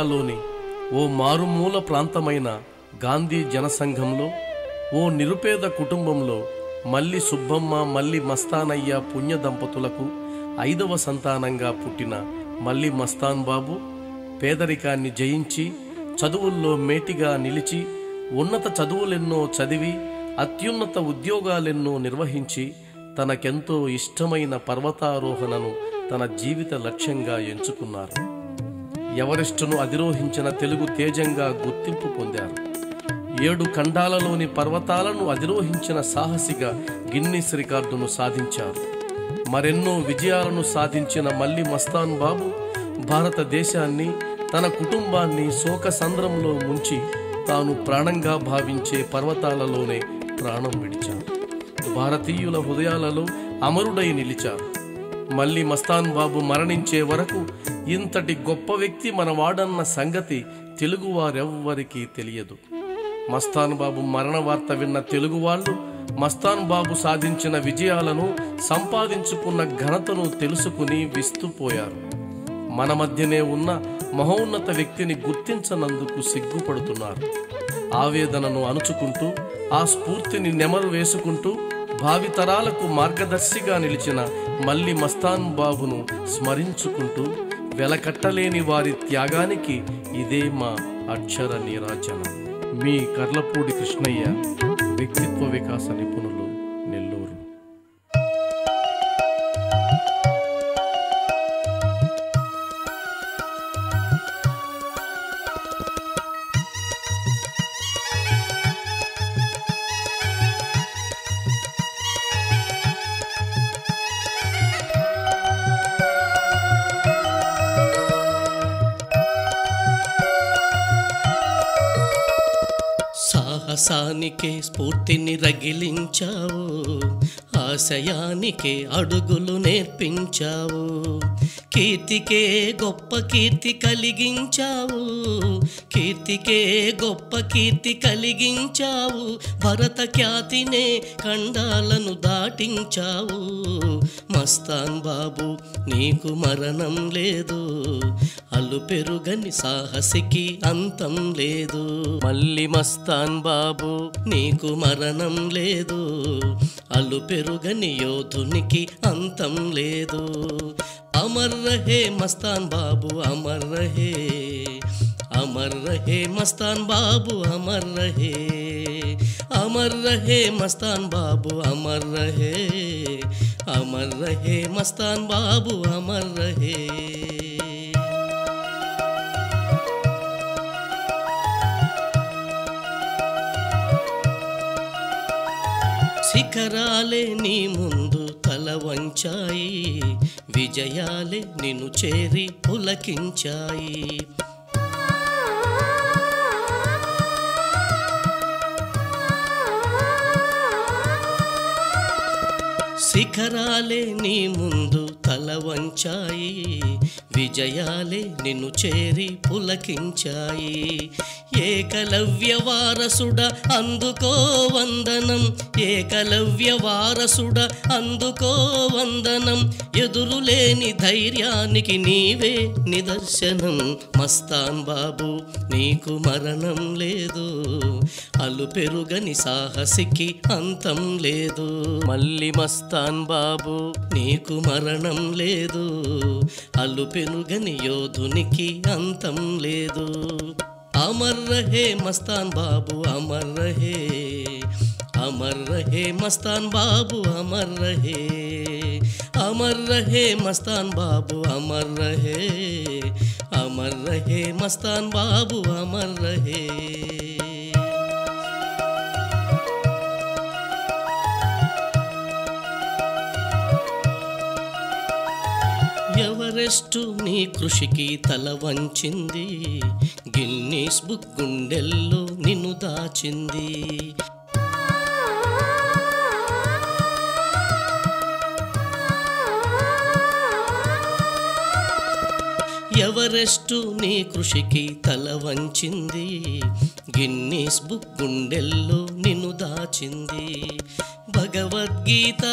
జిల్లాలోని ఓ మారుమూల ప్రాంతమైన గాంధీ జనసంఘంలో ఓ నిరుపేద కుటుంబంలో మల్లి సుబ్బమ్మ మల్లి మస్తానయ్య పుణ్య దంపతులకు ఐదవ సంతానంగా పుట్టిన మల్లి మస్తాన్ బాబు పేదరికాన్ని జయించి చదువుల్లో మేటిగా నిలిచి ఉన్నత చదువులెన్నో చదివి అత్యున్నత ఉద్యోగాలెన్నో నిర్వహించి తనకెంతో ఇష్టమైన పర్వతారోహణను తన జీవిత లక్ష్యంగా ఎంచుకున్నారు ఎవరెస్టును అధిరోహించిన తెలుగు తేజంగా గుర్తింపు పొందారు ఏడు ఖండాలలోని పర్వతాలను అధిరోహించిన సాహసిగా గిన్నీస్ రికార్డును సాధించారు మరెన్నో విజయాలను సాధించిన మల్లి మస్తాన్ బాబు భారతదేశాన్ని తన కుటుంబాన్ని శోకసంద్రంలో ముంచి తాను ప్రాణంగా భావించే పర్వతాలలోనే ప్రాణం విడిచారు భారతీయుల హృదయాలలో అమరుడై నిలిచారు మళ్ళీ మస్తాన్ బాబు మరణించే వరకు ఇంతటి గొప్ప వ్యక్తి మనవాడన్న సంగతి తెలుగువారెవ్వరికీ తెలియదు మస్తాన్ బాబు మరణ వార్త విన్న తెలుగు వాళ్ళు మస్తాన్ బాబు సాధించిన విజయాలను సంపాదించుకున్న ఘనతను తెలుసుకుని విస్తుపోయారు మన మధ్యనే ఉన్న మహోన్నత వ్యక్తిని గుర్తించనందుకు సిగ్గుపడుతున్నారు ఆవేదనను అణుచుకుంటూ ఆ స్ఫూర్తిని నెమరు వేసుకుంటూ భావితరాలకు మార్గదర్శిగా నిలిచిన మల్లి మస్తాన్ బాబును స్మరించుకుంటూ వెలకట్టలేని వారి త్యాగానికి ఇదే మా అక్షర నీరాజనం మీ కర్లపూడి కృష్ణయ్య వ్యక్తిత్వ వికాస నిపుణులు నెల్లూరు సాహసానికే స్ఫూర్తిని రగిలించావు ఆశయానికే అడుగులు నేర్పించావు కీర్తికే గొప్ప కీర్తి కలిగించావు కీర్తికే గొప్ప కీర్తి కలిగించావు భరత ఖ్యాతినే ఖండాలను దాటించావు మస్తాన్ బాబు నీకు మరణం లేదు అల్లు పెరుగని సాహసికి అంతం లేదు మళ్ళీ మస్తాన్ బాబు నీకు మరణం లేదు అల్లు పెరుగని యోధునికి అంతం లేదు అమర్ రహే మస్తాన్ బాబు అమర్ రహే అమర్ రహే మస్తాన్ బాబు అమర్ రహే అమర్ రహే మస్తాన్ బాబు అమర్ రహే అమర్ రహే మస్తాన్ బాబు అమర్ రహే శిఖరాలే నీ ముందు తల వంచాయి విజయాలే నిన్ను చేరి పులకించాయి శిఖరాలే నీ ముందు తల వంచాయి విజయాలే నిన్ను చేరి పులకించాయి ఏకలవ్య వారసుడ అందుకో వందనం ఏకలవ్య వారసుడ అందుకో వందనం ఎదురులేని ధైర్యానికి నీవే నిదర్శనం మస్తాన్ బాబు నీకు మరణం లేదు అలు పెరుగని సాహసికి అంతం లేదు మళ్ళీ మస్తాన్ బాబు నీకు మరణం లేదు అలు పెరుగని యోధునికి అంతం లేదు అమర్ రహే మస్తాన్ బాబు అమర్ రహే అమర్ రహే మస్తాన్ బాబు అమర్ రహే అమర్ రహే మస్తాన్ బాబు అమర్ రహే అమర్ రహే మస్తాన్ బాబు అమర్ రహే ఎవరెస్టు నీ కృషికి తల వంచింది గిన్నీస్ బుక్ గుండెల్లో నిన్ను దాచింది ఎవరెస్టు నీ కృషికి తల వంచింది గిన్నీస్ బుక్ గుండెల్లో నిన్ను దాచింది భగవద్గీత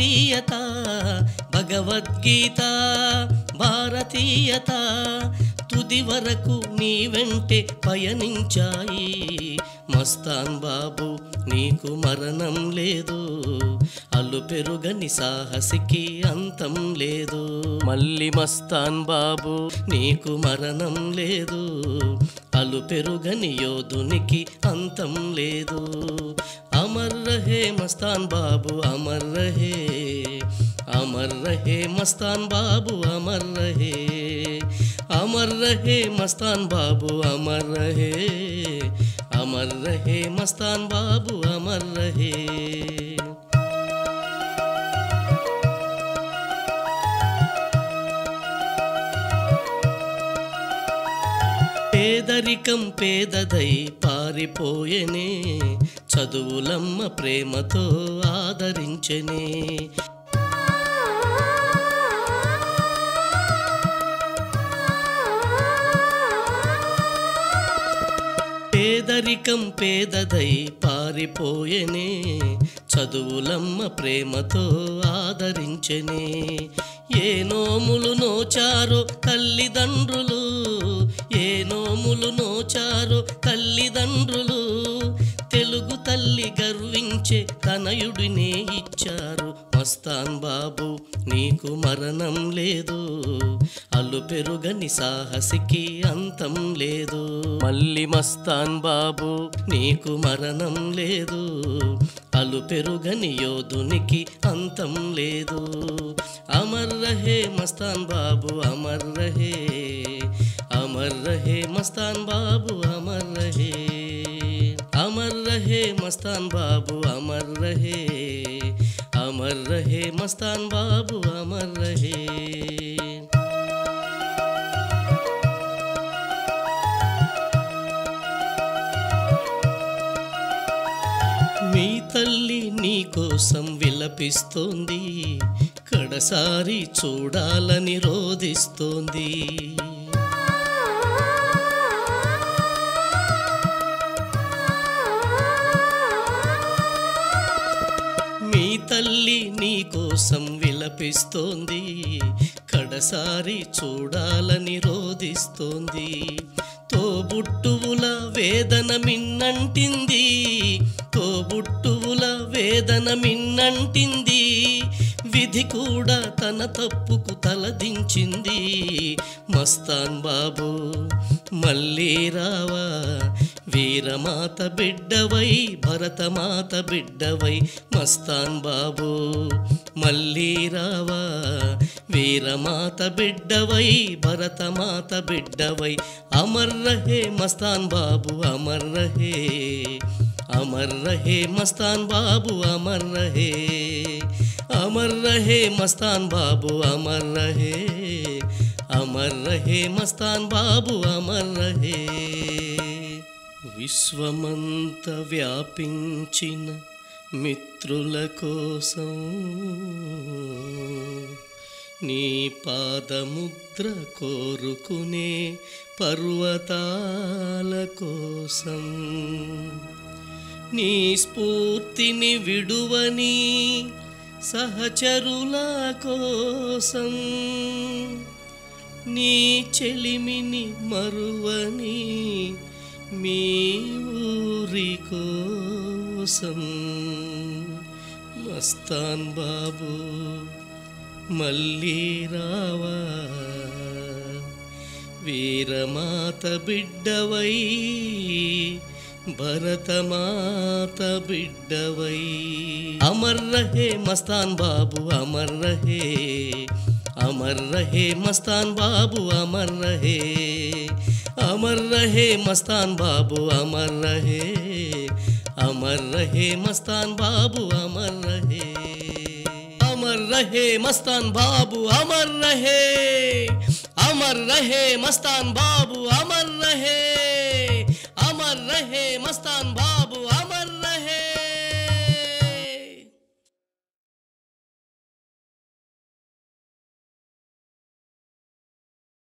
భారతీయత భగవద్గీత భారతీయత తుది వరకు నీ వెంటే పయనించాయి మస్తాన్ బాబు నీకు మరణం లేదు అల్లు పెరుగని సాహసికి అంతం లేదు మళ్ళీ మస్తాన్ బాబు నీకు మరణం లేదు అలు పెరుగని యోధునికి అంతం లేదు అమర్ రహే మస్తాన్ బాబు అమర్ రహే అమర్ రహే మస్తాన్ బాబు అమర్ రహే అమర్ రహే మస్తాన్ బాబు అమర్ రహే అమర్ రహే మస్తాన్ బాబు అమర్ రహే పేదరికం పేదదై పారిపోయెనే చదువులమ్మ ప్రేమతో ఆదరించెనే పేదరికం పేదదై పారిపోయెనే చదువులమ్మ ప్రేమతో ఆదరించెనే ఏ నోములు నోచారో తల్లిదండ్రులు ఏ నోములు నోచారో తల్లిదండ్రులు తెలుగు తల్లి గర్వించే తనయుడినే ఇచ్చారు మస్తాన్ బాబు నీకు మరణం లేదు అల్లు పెరుగని సాహసికి అంతం లేదు మళ్ళీ మస్తాన్ బాబు నీకు మరణం లేదు అలు పెరుగని యోధునికి అంతం లేదు అమర్ రహే మస్తాన్ బాబు అమర్ రహే అమర్ రహే మస్తాన్ బాబు అమర్ రహే అమర్ రహే మస్తాన్ బాబు అమర్ రహే అమర్ రహే మస్తాన్ బాబు అమర్ రహే మీ తల్లి నీ కోసం విలపిస్తోంది కడసారి చూడాలని రోదిస్తోంది మీ తల్లి నీ కోసం విలపిస్తోంది కడసారి చూడాలని రోదిస్తోంది తోబుట్టువుల వేదన మిన్నంటింది తోబుట్టువుల వేదన మిన్నంటింది విధి కూడా తన తప్పుకు తలదించింది మస్తాన్ బాబు మళ్ళీ రావా వీరమాత బిడ్డవై భరతమాత బిడ్డవై మస్తాన్ బాబు మళ్ళీ రావా వీరమాత బిడ్డవై భరతమాత బిడ్డవై అమర్ రహే మస్తాన్ బాబు అమర్ రహే అమర్ రహే మస్తాన్ బాబు అమర్ రహే అమర్ రహే మస్తాన్ బాబు అమర్ రహే అమర్ రహే మస్తాన్ బాబు అమర్ రహే విశ్వమంత వ్యాపించిన మిత్రుల కోసం నీ పాదముద్ర కోరుకునే పర్వతాల కోసం నీ స్ఫూర్తిని విడువని సహచరుల కోసం నీ చెలిమిని మరువని మీ ఊరి కోసం మస్తాన్ బాబు మళ్ళీ రావా వీరమాత బిడ్డవై భరతమాత బిడ్డవై అమర్ రహే మస్తాన్ బాబు అమర్ రహే అమర్ రహే మస్తాన్ బాబు అమర్ రహే అమర్ రహే మస్తాన్ బాబు అమర్ రహే అమర్ రహే మస్తాన్ బాబు అమర్ రహే అమర్ రహే మస్తాన్ బాబు అమర్ రహే అమర్ రహే మస్తాన్ బాబు అమర్ రహే అమర్ రహే మస్తాన్ బాబు